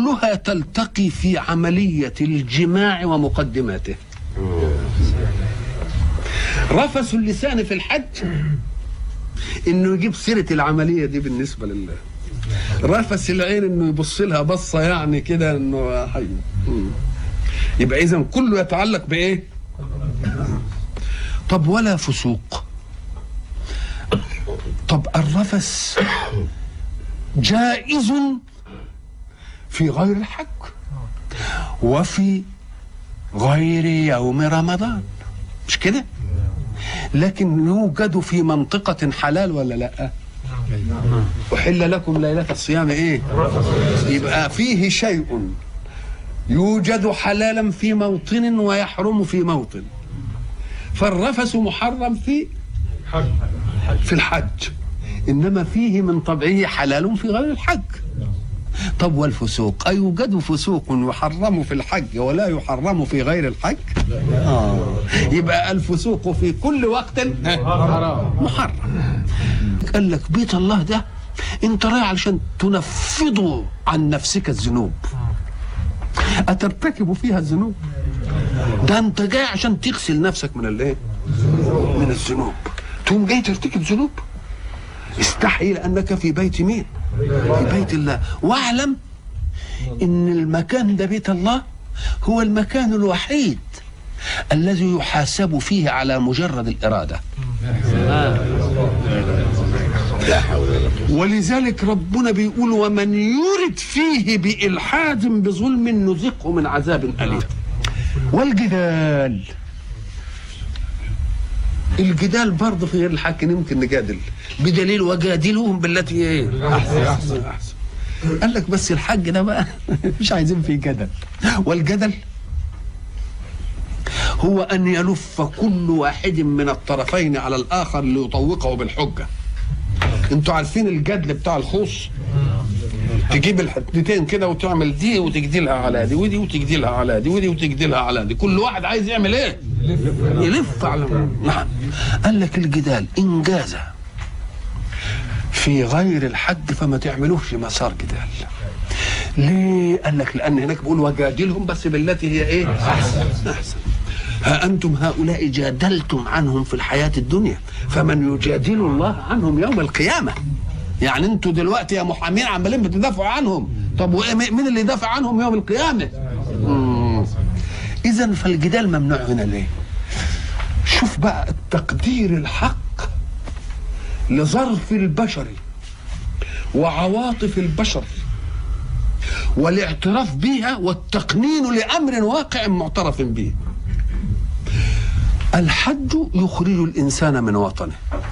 كلها تلتقي في عملية الجماع ومقدماته رفس اللسان في الحج انه يجيب سيرة العملية دي بالنسبة لله رفس العين انه يبص لها بصة يعني كده انه حي مم. يبقى اذا كله يتعلق بايه طب ولا فسوق طب الرفس جائز في غير الحج وفي غير يوم رمضان مش كده لكن يوجد في منطقة حلال ولا لا أحل لكم ليلة الصيام إيه يبقى فيه شيء يوجد حلالا في موطن ويحرم في موطن فالرفس محرم في في الحج إنما فيه من طبعه حلال في غير الحج طب والفسوق أيوجد فسوق يحرم في الحج ولا يحرم في غير الحج آه. يبقى الفسوق في كل وقت محرم قال لك بيت الله ده انت رايح علشان تنفض عن نفسك الذنوب أترتكب فيها الذنوب ده انت جاي عشان تغسل نفسك من الايه من الذنوب تقوم جاي ترتكب ذنوب استحي لانك في بيت مين في بيت الله واعلم ان المكان ده بيت الله هو المكان الوحيد الذي يحاسب فيه على مجرد الاراده ولذلك ربنا بيقول ومن يرد فيه بإلحاد بظلم نذقه من عذاب أليم والجدال الجدال برضه في غير الحق يمكن نجادل بدليل وجادلوهم بالتي ايه احسن احسن احسن قال لك بس الحج ده بقى مش عايزين فيه جدل والجدل هو ان يلف كل واحد من الطرفين على الاخر ليطوقه بالحجه انتوا عارفين الجدل بتاع الخوص تجيب الحتتين كده وتعمل دي وتجدلها على دي ودي وتجدلها على دي ودي وتجدلها على دي كل واحد عايز يعمل ايه يلف على نعم قال لك الجدال ان جاز في غير الحد فما تعملوش مسار جدال ليه قال لك لان هناك بيقول وجادلهم بس بالتي هي ايه احسن احسن ها أنتم هؤلاء جادلتم عنهم في الحياة الدنيا فمن يجادل الله عنهم يوم القيامة يعني انتوا دلوقتي يا محامين عمالين بتدافعوا عنهم طب وايه مين اللي يدافع عنهم يوم القيامة اذا فالجدال ممنوع هنا ليه شوف بقى التقدير الحق لظرف البشر وعواطف البشر والاعتراف بها والتقنين لامر واقع معترف به الحج يخرج الانسان من وطنه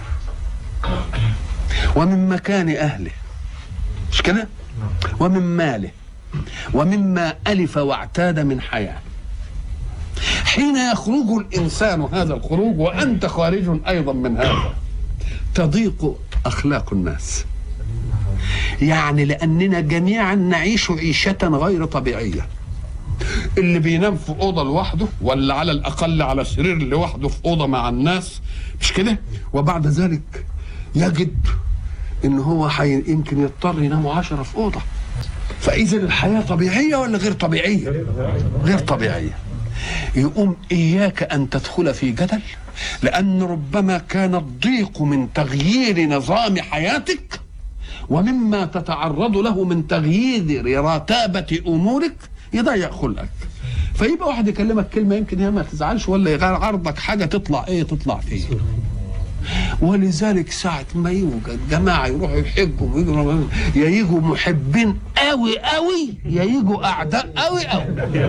ومن مكان اهله مش كده ومن ماله ومما الف واعتاد من حياه حين يخرج الانسان هذا الخروج وانت خارج ايضا من هذا تضيق اخلاق الناس يعني لاننا جميعا نعيش عيشه غير طبيعيه اللي بينام في اوضه لوحده ولا على الاقل على سرير لوحده في اوضه مع الناس مش كده وبعد ذلك يجد ان هو حي... يمكن يضطر ينام عشرة في اوضه فاذا الحياه طبيعيه ولا غير طبيعيه غير طبيعيه يقوم اياك ان تدخل في جدل لان ربما كان الضيق من تغيير نظام حياتك ومما تتعرض له من تغيير رتابه امورك يضيع خلقك فيبقى واحد يكلمك كلمه يمكن هي ما تزعلش ولا يغير عرضك حاجه تطلع ايه تطلع فيه ولذلك ساعة ما يوجد جماعة يروحوا يحجوا ويجوا يا يجوا محبين قوي قوي يا يجوا أعداء قوي قوي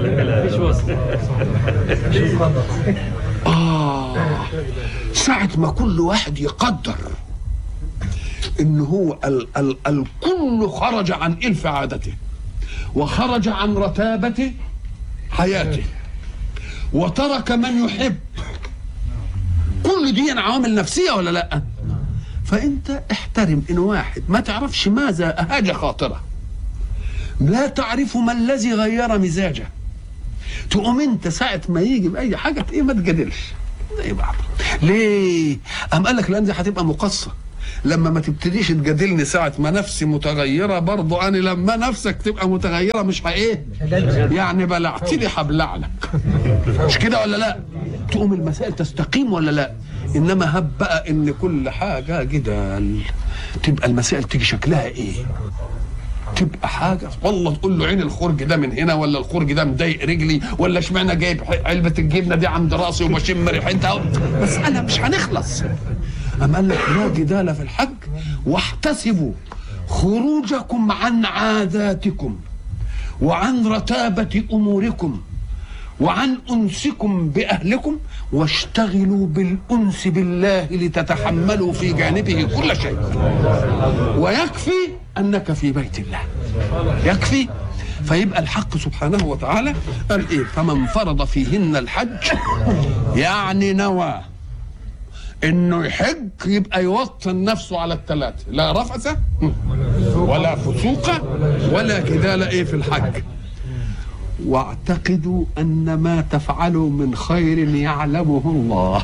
آه ساعة ما كل واحد يقدر إن هو ال ال الكل خرج عن إلف عادته وخرج عن رتابة حياته وترك من يحب كل دي عوامل نفسية ولا لا فانت احترم ان واحد ما تعرفش ماذا اهاج خاطره لا تعرف ما الذي غير مزاجه تقوم انت ساعة ما يجي بأي حاجة ايه ما تجادلش زي بعض ليه؟ أم قال لك لأن دي هتبقى مقصة لما ما تبتديش تجادلني ساعة ما نفسي متغيرة برضو أنا لما نفسك تبقى متغيرة مش إيه يعني بلعتني هبلع لك مش كده ولا لا تقوم المسائل تستقيم ولا لا إنما هب بقى إن كل حاجة جدال تبقى المسائل تيجي شكلها إيه تبقى حاجه والله تقول له عين الخرج ده من هنا ولا الخرج ده مضايق رجلي ولا اشمعنى جايب علبه الجبنه دي عند راسي وبشم ريحتها مساله مش هنخلص أم قال لك لا جدال في الحج واحتسبوا خروجكم عن عاداتكم وعن رتابة أموركم وعن أنسكم بأهلكم واشتغلوا بالأنس بالله لتتحملوا في جانبه كل شيء ويكفي أنك في بيت الله يكفي فيبقى الحق سبحانه وتعالى قال إيه فمن فرض فيهن الحج يعني نوى انه يحج يبقى يوطن نفسه على الثلاثه لا رفث ولا فسوق ولا جدال ايه في الحج واعتقدوا ان ما تفعلوا من خير يعلمه الله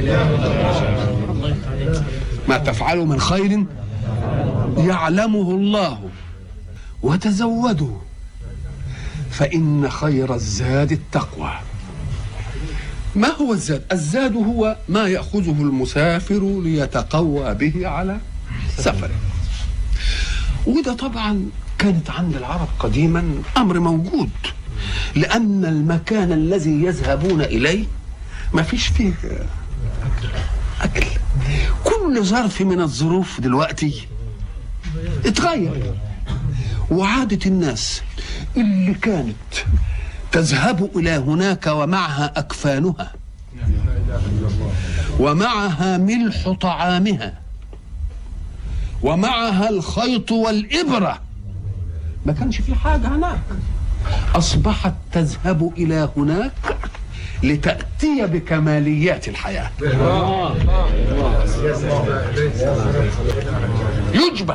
ما تفعلوا من خير يعلمه الله وتزودوا فان خير الزاد التقوى ما هو الزاد الزاد هو ما ياخذه المسافر ليتقوى به على سفره وده طبعا كانت عند العرب قديما امر موجود لان المكان الذي يذهبون اليه ما فيش فيه اكل كل ظرف من الظروف دلوقتي اتغير وعادة الناس اللي كانت تذهب إلى هناك ومعها أكفانها ومعها ملح طعامها ومعها الخيط والإبرة ما كانش في حاجة هناك أصبحت تذهب إلى هناك لتأتي بكماليات الحياة يجبى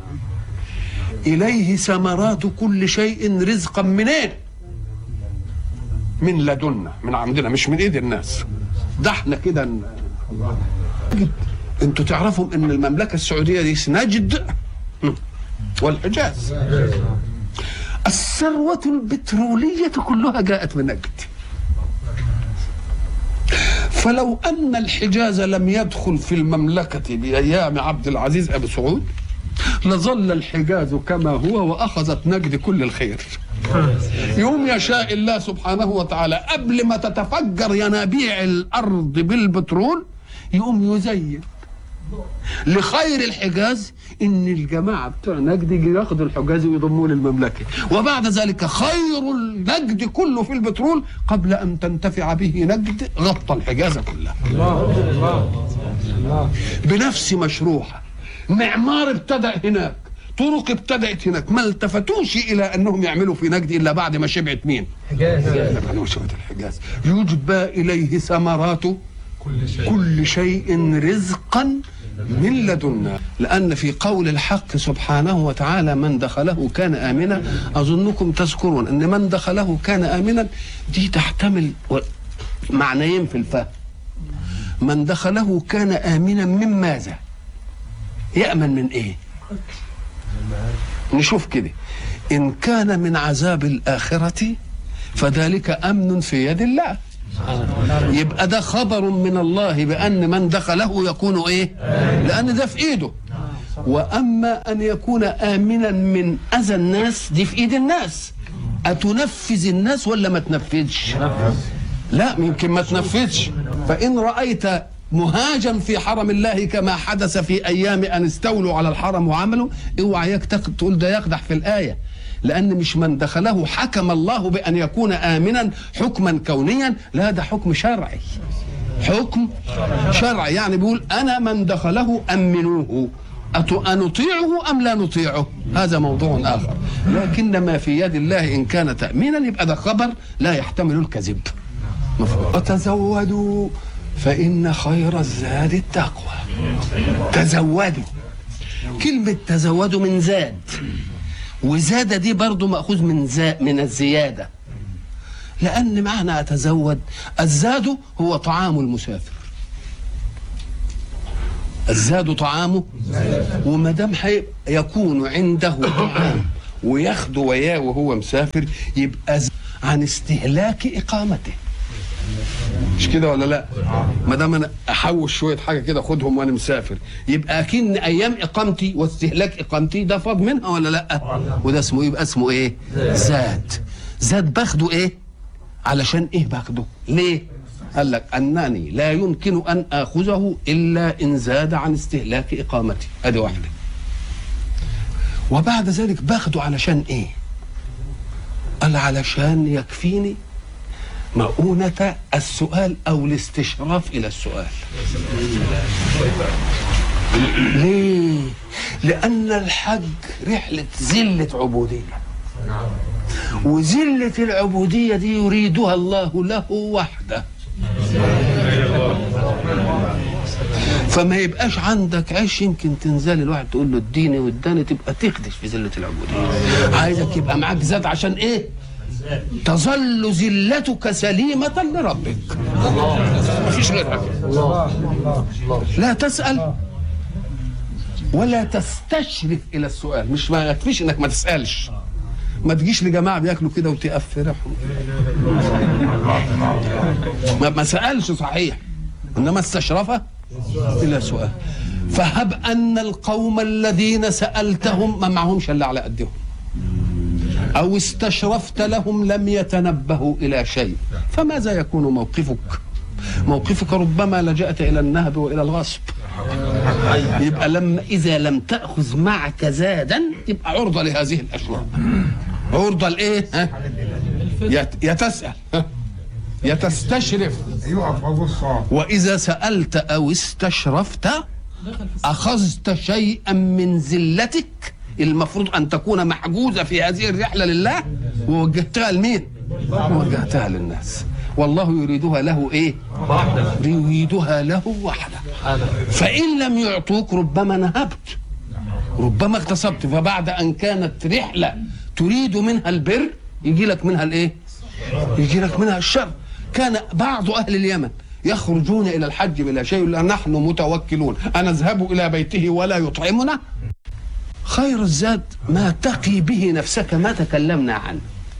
إليه ثمرات كل شيء رزقا منين من لدنا من عندنا مش من ايد الناس ده احنا كده ن- انتوا تعرفوا ان المملكه السعوديه دي نجد والحجاز الثروه البتروليه كلها جاءت من نجد فلو ان الحجاز لم يدخل في المملكه بايام عبد العزيز ابي سعود لظل الحجاز كما هو واخذت نجد كل الخير يوم يشاء الله سبحانه وتعالى قبل ما تتفجر ينابيع الارض بالبترول يقوم يزين لخير الحجاز ان الجماعه بتوع نجد يجي ياخدوا الحجاز ويضموه للمملكه وبعد ذلك خير النجد كله في البترول قبل ان تنتفع به نجد غطى الحجاز كلها بنفس مشروعها معمار ابتدأ هناك طرق ابتدأت هناك ما التفتوش إلى أنهم يعملوا في نجد إلا بعد ما شبعت مين ما شبعت الحجاز يجبى إليه ثمرات كل شيء رزقا من لدنا لأن في قول الحق سبحانه وتعالى من دخله كان آمنا أظنكم تذكرون أن من دخله كان آمنا دي تحتمل و- معنيين في الفهم من دخله كان آمنا من ماذا يأمن من إيه نشوف كده إن كان من عذاب الآخرة فذلك أمن في يد الله يبقى ده خبر من الله بأن من دخله يكون إيه لأن ده في إيده وأما أن يكون آمنا من أذى الناس دي في إيد الناس أتنفذ الناس ولا ما تنفذش لا يمكن ما تنفذش فإن رأيت مهاجا في حرم الله كما حدث في أيام أن استولوا على الحرم وعملوا اوعى ياك تق- تقول ده يقدح في الآية لأن مش من دخله حكم الله بأن يكون آمنا حكما كونيا لا ده حكم شرعي حكم شرعي يعني بيقول أنا من دخله أمنوه أت- أنطيعه أم لا نطيعه هذا موضوع آخر لكن ما في يد الله إن كان تأمينا يبقى ده خبر لا يحتمل الكذب مفهوم. وتزودوا فإن خير الزاد التقوى تزودوا كلمة تزودوا من زاد وزاد دي برضو مأخوذ من زا من الزيادة لأن معنى أتزود الزاد هو طعام المسافر الزاد طعامه وما دام يكون عنده طعام وياخده وياه وهو مسافر يبقى عن استهلاك اقامته مش كده ولا لا ما دام انا احوش شويه حاجه كده خدهم وانا مسافر يبقى اكن ايام اقامتي واستهلاك اقامتي ده فاض منها ولا لا وده اسمه يبقى اسمه ايه زاد زاد باخده ايه علشان ايه باخده ليه قال لك انني لا يمكن ان اخذه الا ان زاد عن استهلاك اقامتي ادي واحده وبعد ذلك باخده علشان ايه قال علشان يكفيني مؤونة السؤال أو الاستشراف إلى السؤال ليه؟ لأن الحج رحلة زلة عبودية وزلة العبودية دي يريدها الله له وحده فما يبقاش عندك عيش يمكن تنزل الواحد تقول له اديني واداني تبقى تخدش في زلة العبودية عايزك يبقى معاك زاد عشان ايه تظل زلتك سليمة لربك مفيش غيرها لا تسأل ولا تستشرف إلى السؤال مش ما يكفيش إنك ما تسألش ما تجيش لجماعة بياكلوا كده وتقفرحهم ما, ما سألش صحيح إنما استشرف إلى سؤال فهب أن القوم الذين سألتهم ما معهمش إلا على قدهم أو استشرفت لهم لم يتنبهوا إلى شيء فماذا يكون موقفك موقفك ربما لجأت إلى النهب وإلى الغصب يبقى لما إذا لم تأخذ معك زادا تبقى عرضة لهذه الأشياء عرضة لإيه ها؟ يا تسأل يا تستشرف وإذا سألت أو استشرفت أخذت شيئا من زلتك المفروض ان تكون محجوزه في هذه الرحله لله ووجهتها لمين؟ ووجهتها للناس والله يريدها له ايه؟ يريدها له وحده فان لم يعطوك ربما نهبت ربما اغتصبت فبعد ان كانت رحله تريد منها البر يجي لك منها الايه؟ يجي لك منها الشر كان بعض اهل اليمن يخرجون الى الحج بلا شيء الا نحن متوكلون أنذهب الى بيته ولا يطعمنا خير الزاد ما تقي به نفسك ما تكلمنا عنه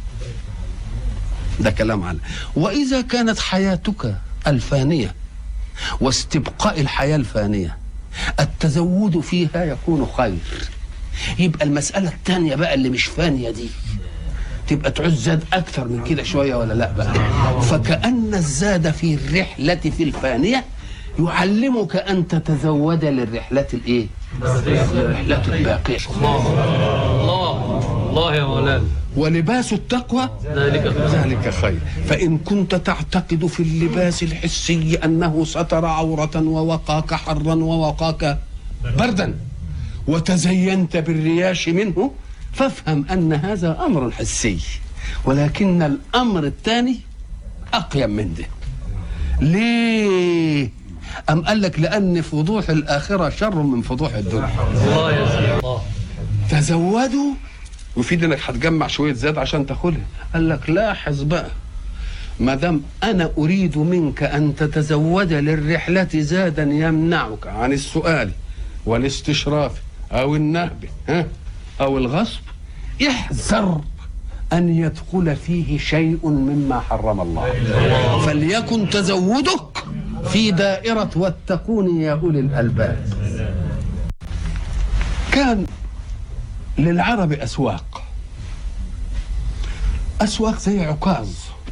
ده كلام عنه وإذا كانت حياتك الفانية واستبقاء الحياة الفانية التزود فيها يكون خير يبقى المسألة الثانية بقى اللي مش فانية دي تبقى تعوز زاد أكثر من كده شوية ولا لا بقى فكأن الزاد في الرحلة في الفانية يعلمك أن تتزود للرحلة الإيه الرحلة الباقية الله الله يا مولانا ولباس التقوى ذلك خير ذلك خير فإن كنت تعتقد في اللباس الحسي أنه ستر عورة ووقاك حرا ووقاك بردا وتزينت بالرياش منه فافهم أن هذا أمر حسي ولكن الأمر الثاني أقيم من ده ليه أم قال لك لأن فضوح الآخرة شر من فضوح الدنيا الله يا سيدي الله تزودوا يفيد انك هتجمع شويه زاد عشان تاخدها قال لك لاحظ بقى ما دام انا اريد منك ان تتزود للرحله زادا يمنعك عن السؤال والاستشراف او النهب ها او الغصب احذر ان يدخل فيه شيء مما حرم الله فليكن تزودك في دائره واتقون يا اولي الالباب كان للعرب أسواق أسواق زي عكاظ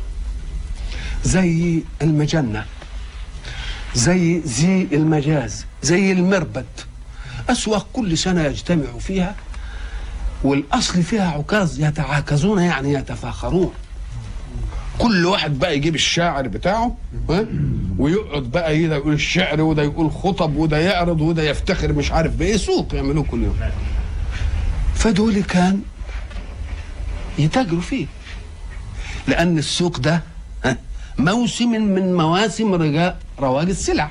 زي المجنة زي زي المجاز زي المربد أسواق كل سنة يجتمعوا فيها والأصل فيها عكاظ يتعاكزون يعني يتفاخرون كل واحد بقى يجيب الشاعر بتاعه ها؟ ويقعد بقى ده يقول الشعر وده يقول خطب وده يعرض وده يفتخر مش عارف بايه سوق يعملوه كل يوم فدول كان يتاجروا فيه لأن السوق ده ها، موسم من مواسم رجاء رواج السلع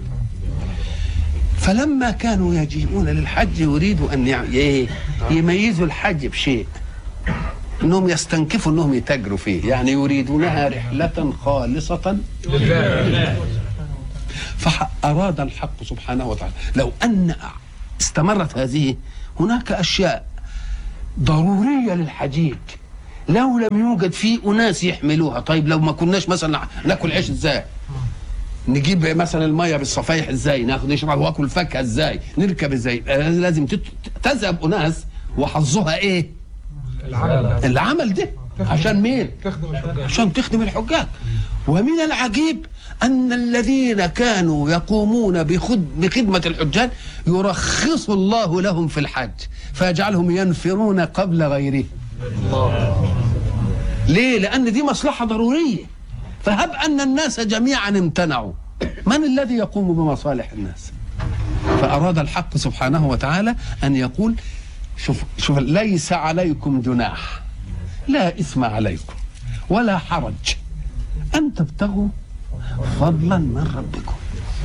فلما كانوا يجيئون للحج يريدوا أن يع- إيه؟ يميزوا الحج بشيء انهم يستنكفوا انهم يتاجروا فيه يعني يريدونها رحله خالصه فأراد الحق سبحانه وتعالى لو أن استمرت هذه هناك أشياء ضرورية للحجيج لو لم يوجد فيه أناس يحملوها طيب لو ما كناش مثلا ناكل عيش ازاي نجيب مثلا الميه بالصفايح ازاي ناخد نشرب واكل فاكهه ازاي نركب ازاي آه، لازم تت- تذهب اناس وحظها ايه العمل العمل ده عشان مين تخدم الحجاج عشان تخدم الحجاج ومن العجيب أن الذين كانوا يقومون بخد بخدمة الحجاج يرخص الله لهم في الحج فيجعلهم ينفرون قبل غيره الله ليه؟ لأن دي مصلحة ضرورية فهب أن الناس جميعا امتنعوا من الذي يقوم بمصالح الناس فأراد الحق سبحانه وتعالى أن يقول شوف شوف ليس عليكم جناح لا إثم عليكم ولا حرج أن تبتغوا فضلا من ربكم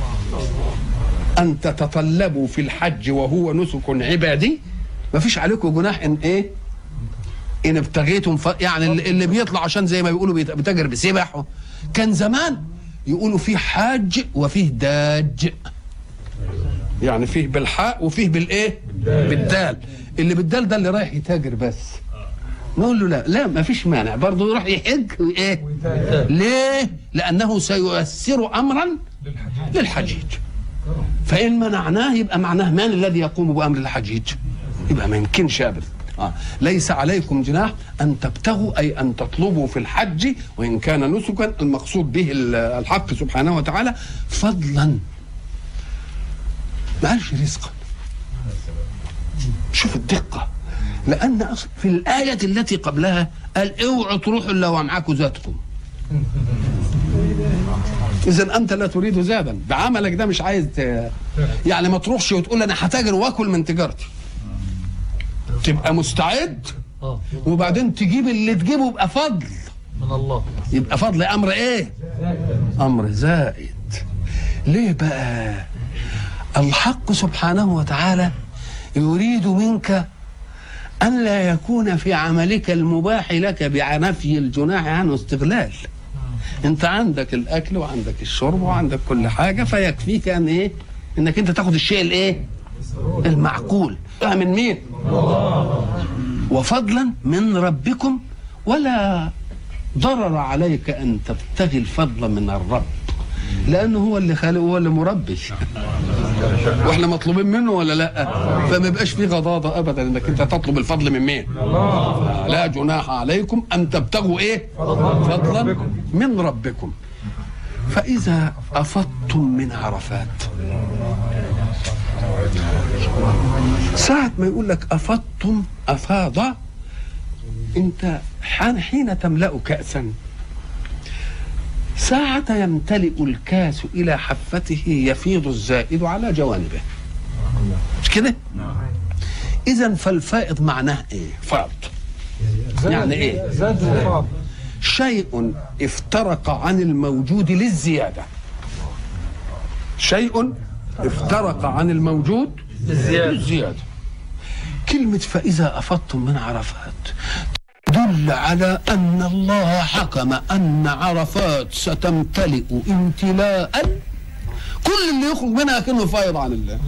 أن تتطلبوا في الحج وهو نسك عبادي ما فيش عليكم جناح إن إيه ان ابتغيتم ف... يعني اللي اللي بيطلع عشان زي ما بيقولوا بيت- بيتاجر بسبح كان زمان يقولوا فيه حاج وفيه داج يعني فيه بالحاء وفيه بالايه بالدال اللي بالدال ده اللي رايح يتاجر بس نقول له لا لا ما فيش مانع برضه يروح يحج وايه ليه لانه سييسر امرا للحجاج للحجيج فإن منعناه يبقى معناه من الذي يقوم بأمر الحجيج يبقى ما يمكنش أبدا آه. ليس عليكم جناح أن تبتغوا أي أن تطلبوا في الحج وإن كان نسكا المقصود به ال- الحق سبحانه وتعالى فضلا ما قالش رزقا شوف الدقة لأن أصل في الآية التي قبلها قال اوعوا تروحوا إلا ومعاكم ذاتكم اذا انت لا تريد زادا بعملك ده مش عايز ت... يعني ما تروحش وتقول انا هتاجر واكل من تجارتي تبقى مستعد اه وبعدين تجيب اللي تجيبه يبقى فضل من الله يبقى فضل امر ايه امر زائد ليه بقى الحق سبحانه وتعالى يريد منك ان لا يكون في عملك المباح لك بنفي الجناح عنه استغلال انت عندك الاكل وعندك الشرب وعندك كل حاجه فيكفيك ان ايه انك انت تاخد الشيء الايه المعقول من مين وفضلا من ربكم ولا ضرر عليك ان تبتغي الفضل من الرب لانه هو اللي خالق هو اللي مربي واحنا مطلوبين منه ولا لا فما يبقاش في غضاضه ابدا انك انت تطلب الفضل من مين لا جناح عليكم ان تبتغوا ايه فضلا من ربكم فاذا افضتم من عرفات ساعة ما يقول لك أفضتم أفاض أنت حين حين تملأ كأسا ساعة يمتلئ الكاس إلى حفته يفيض الزائد على جوانبه مش كده؟ إذا فالفائض معناه إيه؟ فاض يعني إيه؟ زاد وفاض شيء افترق عن الموجود للزيادة شيء افترق عن الموجود للزيادة. للزيادة كلمة فإذا أفضتم من عرفات دل على أن الله حكم أن عرفات ستمتلئ امتلاء كل اللي يخرج منها كأنه فايض عن الله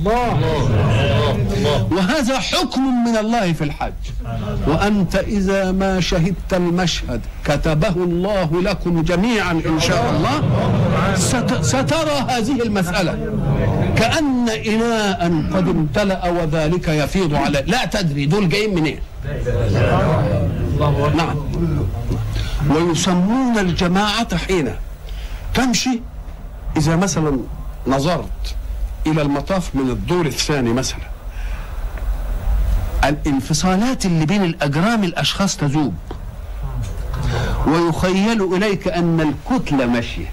وهذا حكم من الله في الحج وأنت إذا ما شهدت المشهد كتبه الله لكم جميعا إن شاء الله ست سترى هذه المسألة كأن إناء قد امتلأ وذلك يفيض على لا تدري دول جايين منين نعم ويسمون الجماعة حين تمشي إذا مثلا نظرت إلى المطاف من الدور الثاني مثلا الانفصالات اللي بين الأجرام الأشخاص تذوب ويخيل إليك أن الكتلة ماشية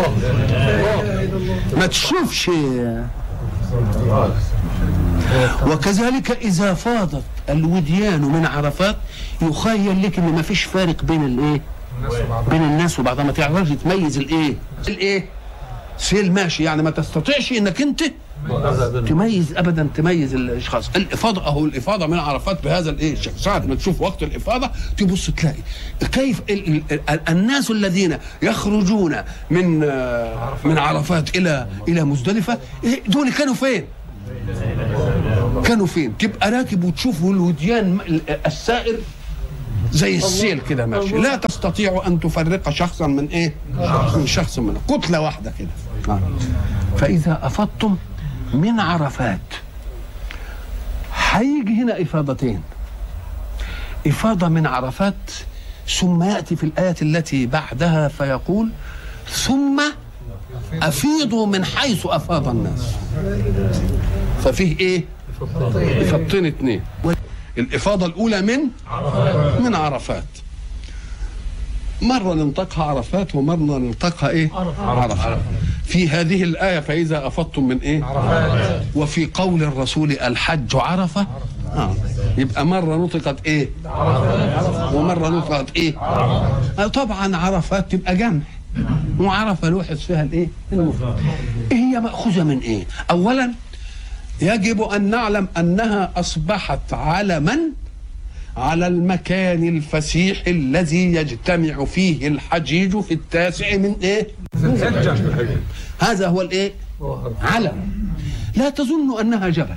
ما تشوفش وكذلك إذا فاضت الوديان من عرفات يخيل لك ان ما فيش فارق بين الايه الناس وبعضها بين الناس وبعضها ما تعرفش تميز الايه الايه سيل ماشي يعني ما تستطيعش انك انت تميز ابدا تميز الاشخاص الافاضه اهو الافاضه من عرفات بهذا الايه الشكل ساعه ما تشوف وقت الافاضه تبص تلاقي كيف ال ال ال الناس الذين يخرجون من آه، من عرفات الى الى مزدلفه إيه دول كانوا فين؟ كانوا فين؟ تبقى راكب وتشوف الوديان السائر زي السيل كده ماشي لا تستطيع ان تفرق شخصا من ايه؟ من شخص من كتله واحده كده آه. فاذا افضتم من عرفات هيجي هنا افاضتين افاضه من عرفات ثم ياتي في الايه التي بعدها فيقول ثم افيضوا من حيث افاض الناس ففيه ايه افاضتين اتنين الافاضه الاولى من من عرفات مرة ننطقها عرفات ومرة ننطقها ايه؟ عرفات. في هذه الآية فإذا أفضتم من ايه؟ عرفات وفي قول الرسول الحج عرفة آه. يبقى مرة نطقت ايه؟ ومرة نطقت ايه؟ آه طبعا عرفات تبقى جمع وعرفة لوحظ فيها الايه؟ المفرد. إيه هي مأخوذة من ايه؟ أولا يجب أن نعلم أنها أصبحت علما على المكان الفسيح الذي يجتمع فيه الحجيج في التاسع من ايه؟ الحجة هذا هو الايه؟ علم لا تظن انها جبل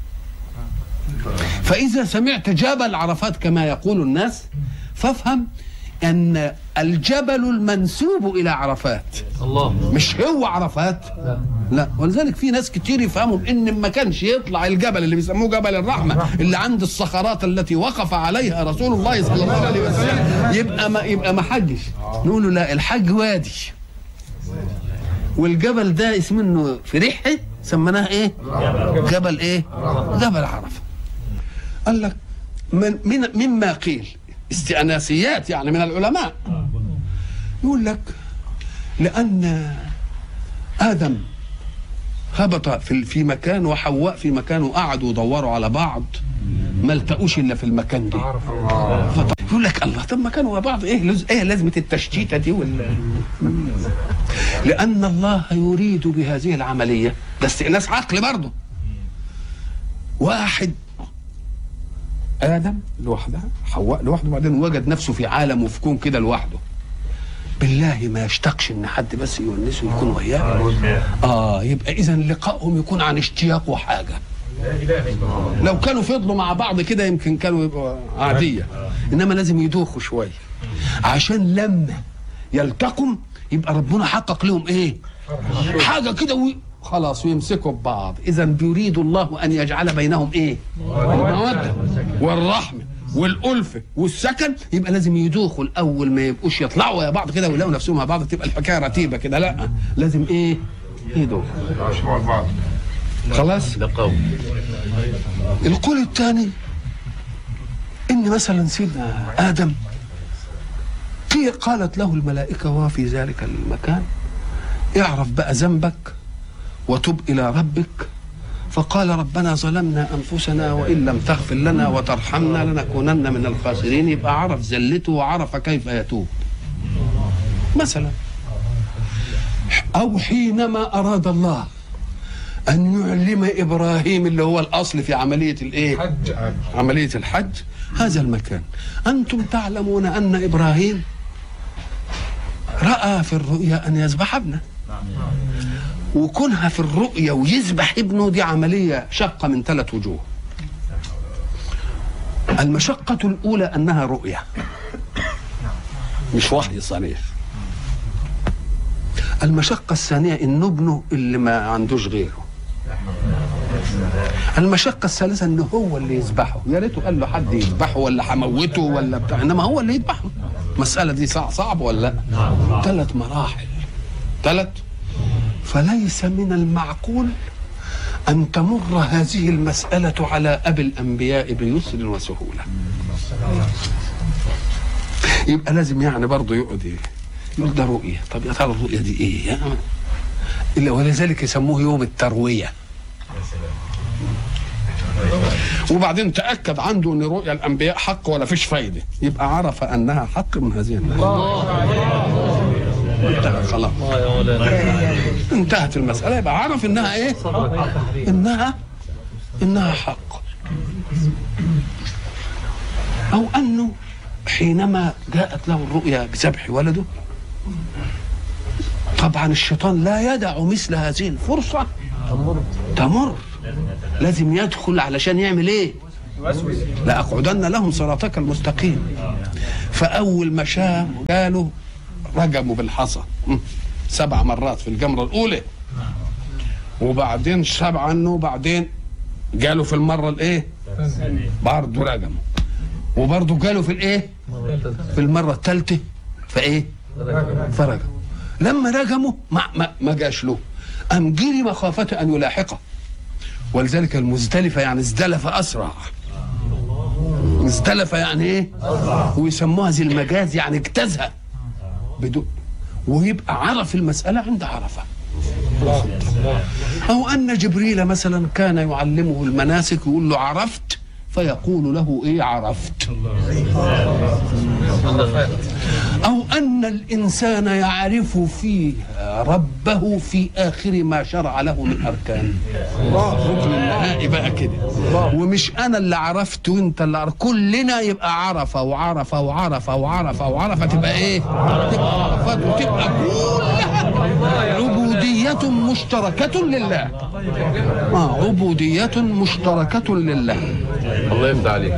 فاذا سمعت جبل عرفات كما يقول الناس فافهم ان الجبل المنسوب الى عرفات الله مش هو عرفات لا ولذلك في ناس كتير يفهموا ان ما كانش يطلع الجبل اللي بيسموه جبل الرحمه اللي عند الصخرات التي وقف عليها رسول الله صلى الله عليه وسلم يبقى ما يبقى ما حجش نقول له لا الحج وادي والجبل ده اسمه انه في ريحه سميناه ايه؟ جبل ايه؟ جبل عرفه قال لك من من مما قيل استئناسيات يعني من العلماء يقول لك لأن آدم هبط في في مكان وحواء في مكان وقعدوا يدوروا على بعض ما التقوش الا في المكان ده عرف الله فط- يقول لك الله طب ما كانوا مع بعض ايه لز... ايه لازمه التشتيته دي ولا لان الله يريد بهذه العمليه ده استئناس عقل برضه واحد ادم لوحدها حواء لوحده وبعدين وجد نفسه في عالم وفي كون كده لوحده بالله ما يشتاقش ان حد بس يونسه يكون وياه اه يبقى اذا لقائهم يكون عن اشتياق وحاجه لو كانوا فضلوا مع بعض كده يمكن كانوا يبقوا عاديه انما لازم يدوخوا شويه عشان لما يلتقوا يبقى ربنا حقق لهم ايه حاجه كده وي... خلاص ويمسكوا ببعض اذا بيريد الله ان يجعل بينهم ايه الموده والرحمه والألفة والسكن يبقى لازم يدوخوا الأول ما يبقوش يطلعوا يا بعض كده ويلاقوا نفسهم مع بعض تبقى الحكاية رتيبة كده لا لازم إيه يدوخوا عاشوا مع بعض خلاص ده قوم القول الثاني ان مثلا سيدنا ادم في قالت له الملائكه وهو في ذلك المكان اعرف بقى ذنبك وتب الى ربك فقال ربنا ظلمنا انفسنا وان لم تغفر لنا وترحمنا لنكونن من الخاسرين يبقى عرف زلته وعرف كيف يتوب مثلا او حينما اراد الله أن يعلم إبراهيم اللي هو الأصل في عملية الإيه؟ حج عملية الحج هذا المكان أنتم تعلمون أن إبراهيم رأى في الرؤيا أن يذبح ابنه وكونها في الرؤيا ويذبح ابنه دي عملية شقة من ثلاث وجوه المشقة الأولى أنها رؤيا مش وحي صريح المشقة الثانية إن ابنه اللي ما عندوش غيره المشقة الثالثة إن هو اللي يذبحه يا ريته قال له حد يذبحه ولا هموته ولا بتاع إنما هو اللي يذبحه المسألة دي صعب صعب ولا لا ثلاث مراحل ثلاث فليس من المعقول أن تمر هذه المسألة على أبي الأنبياء بيسر وسهولة يبقى لازم يعني برضه يقعد إيه؟ يقول ده رؤية طب يا ترى الرؤية دي إيه يا إلا ولذلك يسموه يوم التروية وبعدين تأكد عنده أن رؤيا الأنبياء حق ولا فيش فايدة يبقى عرف أنها حق من هذه الناس انتهى خلاص الله يا مولانا انتهت المسألة يبقى عرف انها ايه انها انها حق او انه حينما جاءت له الرؤيا بذبح ولده طبعا الشيطان لا يدع مثل هذه الفرصة تمر لازم يدخل علشان يعمل ايه لأقعدن لهم صراطك المستقيم فأول ما شام قالوا رجموا بالحصى م. سبع مرات في الجمرة الأولى وبعدين شاب عنه وبعدين قالوا في المرة الإيه برضه رجموا وبرضه قالوا في الإيه في المرة الثالثة فإيه فرجموا لما رجموا ما ما, ما جاش له أم جري مخافة أن يلاحقه ولذلك المزدلفة يعني ازدلف أسرع ازدلف يعني ايه ويسموها زي المجاز يعني اجتازها بدون ويبقى عرف المسألة عند عرفة أو أن جبريل مثلا كان يعلمه المناسك يقول له عرفت فيقول له إيه عرفت أو أن الإنسان يعرف فيه ربه في آخر ما شرع له من أركان الركن النهائي بقى كده ومش أنا اللي عرفت وأنت اللي عرفت كلنا يبقى عرفة وعرفة وعرفة وعرفة وعرفة تبقى إيه؟ تبقى عرفات وتبقى كلها عبودية مشتركة لله آه عبودية مشتركة لله الله يفتح عليك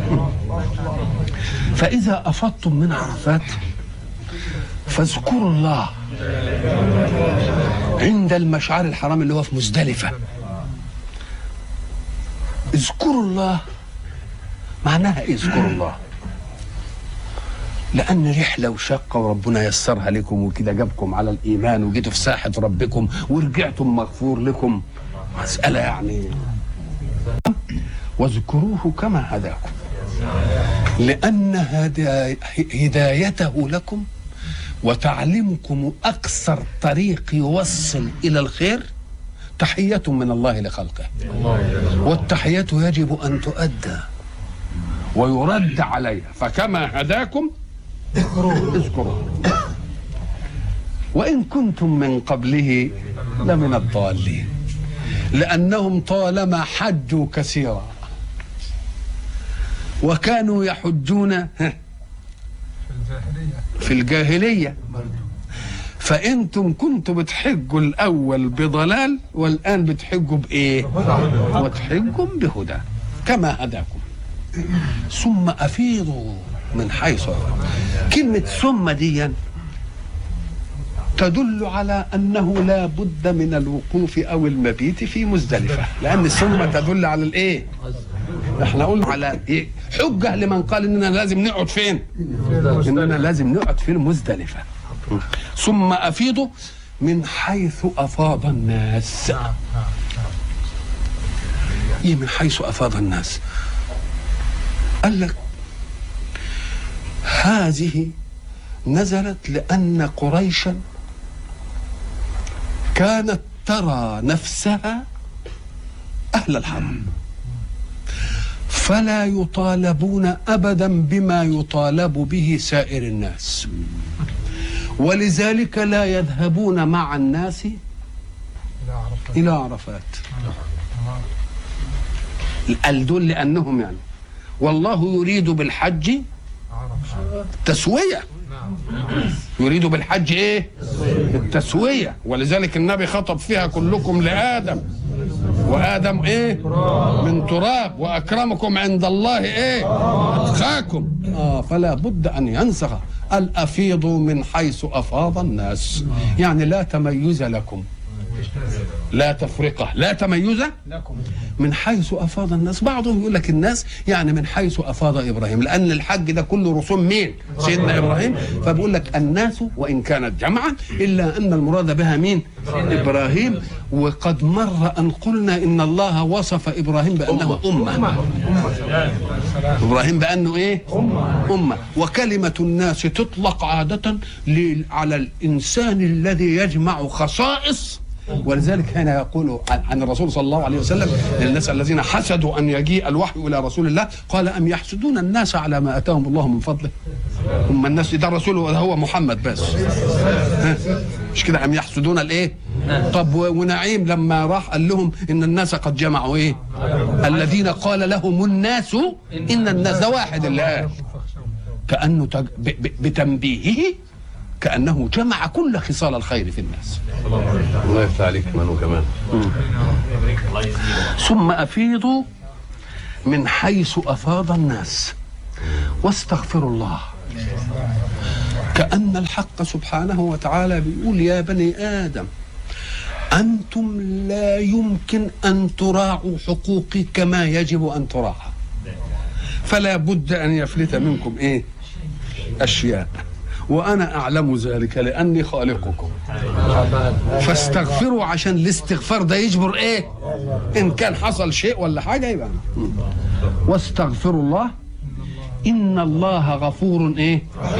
فإذا أفضتم من عرفات فاذكروا الله عند المشعر الحرام اللي هو في مزدلفة اذكروا الله معناها ايه اذكروا الله لأن رحلة وشقة وربنا يسرها لكم وكده جابكم على الإيمان وجيتوا في ساحة ربكم ورجعتم مغفور لكم مسألة يعني واذكروه كما هداكم لأن هدا- هدايته لكم وتعليمكم أقصر طريق يوصل إلى الخير تحية من الله لخلقه والتحية يجب أن تؤدى ويرد عليها فكما هداكم اذكروا وإن كنتم من قبله لمن الضالين لأنهم طالما حجوا كثيرا وكانوا يحجون ها، في الجاهلية فأنتم كنتوا بتحجوا الأول بضلال والآن بتحجوا بإيه وتحجوا بهدى كما هداكم ثم أفيضوا من حيث أفاض. كلمة ثم دي تدل على أنه لا بد من الوقوف أو المبيت في مزدلفة لأن ثم تدل على الإيه احنا قلنا على ايه حجه لمن قال اننا لازم نقعد فين اننا لازم نقعد في المزدلفه ثم افيضوا من حيث افاض الناس ايه من حيث افاض الناس قال لك هذه نزلت لان قريشا كانت ترى نفسها اهل الحرم فلا يطالبون ابدا بما يطالب به سائر الناس ولذلك لا يذهبون مع الناس الى عرفات قال دول لانهم يعني والله يريد بالحج تسويه يريد بالحج ايه التسويه ولذلك النبي خطب فيها كلكم لادم وادم ايه من تراب واكرمكم عند الله ايه اتقاكم اه فلا بد ان ينسخ الافيض من حيث افاض الناس يعني لا تميز لكم لا تفرقه لا تميز من حيث افاض الناس بعضهم يقول لك الناس يعني من حيث افاض ابراهيم لان الحج ده كله رسوم مين سيدنا ابراهيم فبيقول لك الناس وان كانت جمعا الا ان المراد بها مين ابراهيم وقد مر ان قلنا ان الله وصف ابراهيم بانه امه ابراهيم بانه ايه امه وكلمه الناس تطلق عاده ل- على الانسان الذي يجمع خصائص ولذلك هنا يقول عن عن الرسول صلى الله عليه وسلم للناس الذين حسدوا ان يجيء الوحي الى رسول الله قال ام يحسدون الناس على ما اتاهم الله من فضله هم الناس ده الرسول هو- هو محمد بس ها؟ مش كده ام يحسدون الايه طب و- ونعيم لما راح قال لهم ان الناس قد جمعوا ايه الذين قال لهم الناس ان الناس ده واحد اللي قال كانه تج... ب... ب... بتنبيهه كانه جمع كل خصال الخير في الناس الله يفتح عليك منو كمان ثم افيضوا من حيث افاض الناس واستغفروا الله كأن الحق سبحانه وتعالى بيقول يا بني آدم أنتم لا يمكن أن تراعوا حقوقي كما يجب أن تراعى فلا بد أن يفلت منكم إيه أشياء وأنا أعلم ذلك لأني خالقكم فاستغفروا عشان الاستغفار ده يجبر إيه إن كان حصل شيء ولا حاجة يبقى واستغفروا الله إن الله غفور إيه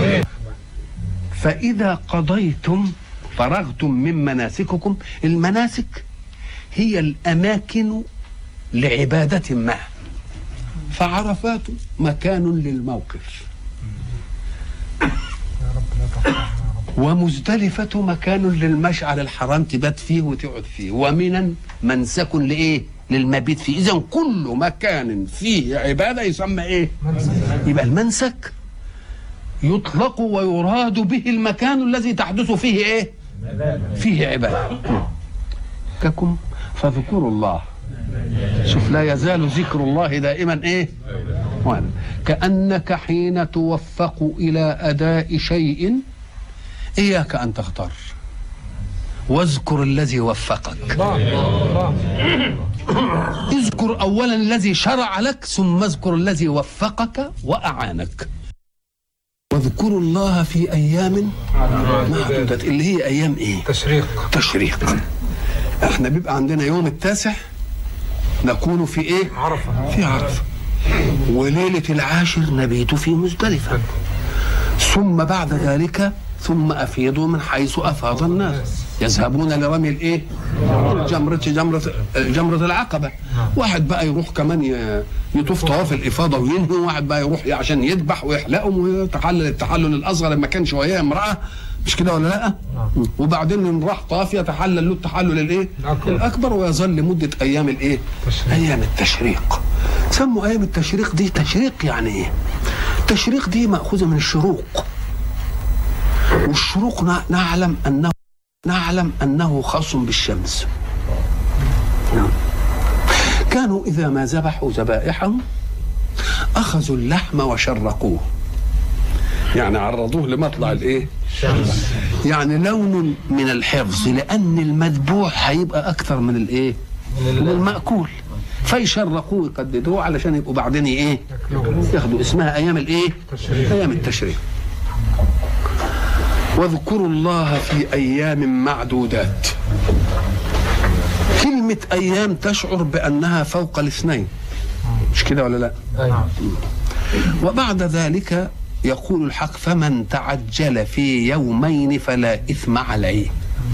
فإذا قضيتم فرغتم من مناسككم المناسك هي الأماكن لعبادة ما فعرفات مكان للموقف ومزدلفة مكان للمشعر الحرام تبات فيه وتقعد فيه ومنا منسك لإيه للمبيت فيه إذا كل مكان فيه عبادة يسمى إيه يبقى المنسك يطلق ويراد به المكان الذي تحدث فيه ايه فيه عباده ككم فاذكروا الله شوف لا يزال ذكر الله دائما ايه وانا كانك حين توفق الى اداء شيء اياك ان تغتر واذكر الذي وفقك اذكر اولا الذي شرع لك ثم اذكر الذي وفقك واعانك واذكروا الله في ايام معدودة اللي هي ايام ايه تشريق تشريق احنا بيبقى عندنا يوم التاسع نكون في ايه عرفه في عرفه وليله العاشر نبيت في مزدلفه ثم بعد ذلك ثم افيضوا من حيث افاض الناس يذهبون لرمي الايه جمرة جمرة جمرة العقبة واحد بقى يروح كمان ي- يطوف طواف الإفاضة وينهي واحد بقى يروح عشان يذبح ويحلقهم ويتحلل التحلل الأصغر لما كان شوية امرأة مش كده ولا لا؟ وبعدين إن راح طاف يتحلل له التحلل الايه؟ الأكبر. الأكبر ويظل لمدة أيام الايه؟ تشريق. أيام التشريق سموا أيام التشريق دي تشريق يعني إيه؟ التشريق دي مأخوذة من الشروق والشروق نع- نعلم أنه نعلم أنه خاص بالشمس نعم. كانوا إذا ما ذبحوا ذبائحهم أخذوا اللحم وشرقوه يعني عرضوه لمطلع الايه يعني لون من الحفظ لان المذبوح هيبقى اكثر من الايه من الماكول فيشرقوه يقددوه علشان يبقوا بعدين ايه ياخدوا اسمها ايام الايه تشريق. ايام التشريق واذكروا الله في ايام معدودات كلمه ايام تشعر بانها فوق الاثنين مش كده ولا لا أيوة. وبعد ذلك يقول الحق فمن تعجل في يومين فلا إثم عليه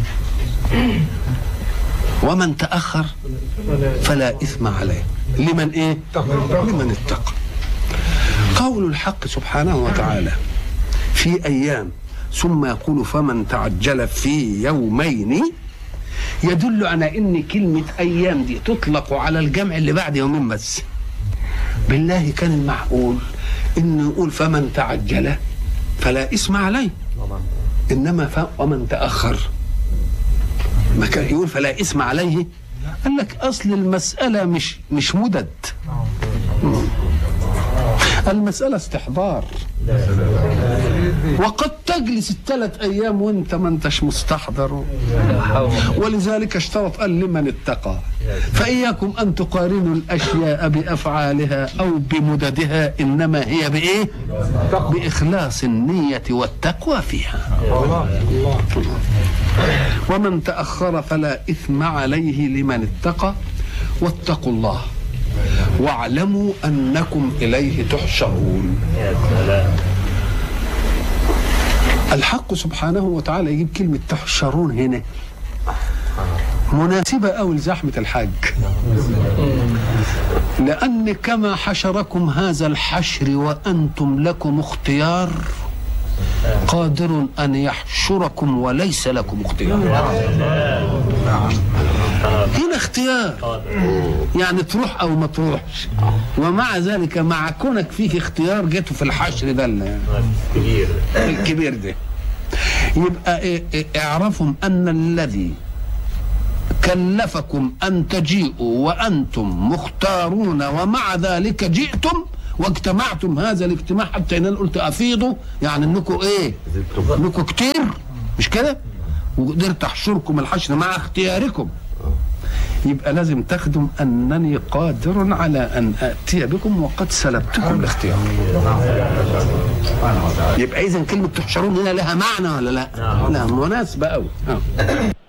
ومن تأخر فلا إثم عليه لمن إيه لمن اتقى قول الحق سبحانه وتعالى في أيام ثم يقول فمن تعجل في يومين يدل على ان كلمه ايام دي تطلق على الجمع اللي بعد يومين بس بالله كان المعقول انه يقول فمن تعجل فلا اسم عليه انما ف... ومن تاخر ما كان يقول فلا اسم عليه قال لك اصل المساله مش مش مدد المساله استحضار وقد تجلس الثلاث ايام وانت ما انتش مستحضر ولذلك اشترط قال لمن اتقى فإياكم أن تقارنوا الأشياء بأفعالها أو بمددها إنما هي بإيه بإخلاص النية والتقوى فيها الله الله ومن تأخر فلا إثم عليه لمن اتقى واتقوا الله واعلموا أنكم إليه تحشرون الحق سبحانه وتعالى يجيب كلمة تحشرون هنا مناسبة أو لزحمة الحج لأن كما حشركم هذا الحشر وأنتم لكم اختيار قادر ان يحشركم وليس لكم اختيار هنا اختيار يعني تروح او ما تروحش ومع ذلك مع كونك فيك اختيار جيته في الحشر ده ال- كبير الكبير ده يبقى إيه إيه اعرفوا ان الذي كلفكم ان تجيئوا وانتم مختارون ومع ذلك جئتم واجتمعتم هذا الاجتماع حتى ان انا قلت افيضوا يعني انكم ايه؟ انكم كتير مش كده؟ وقدرت احشركم الحشر مع اختياركم يبقى لازم تخدم انني قادر على ان اتي بكم وقد سلبتكم الاختيار يبقى اذا كلمه تحشرون هنا لها معنى ولا لا؟ لا مناسبه قوي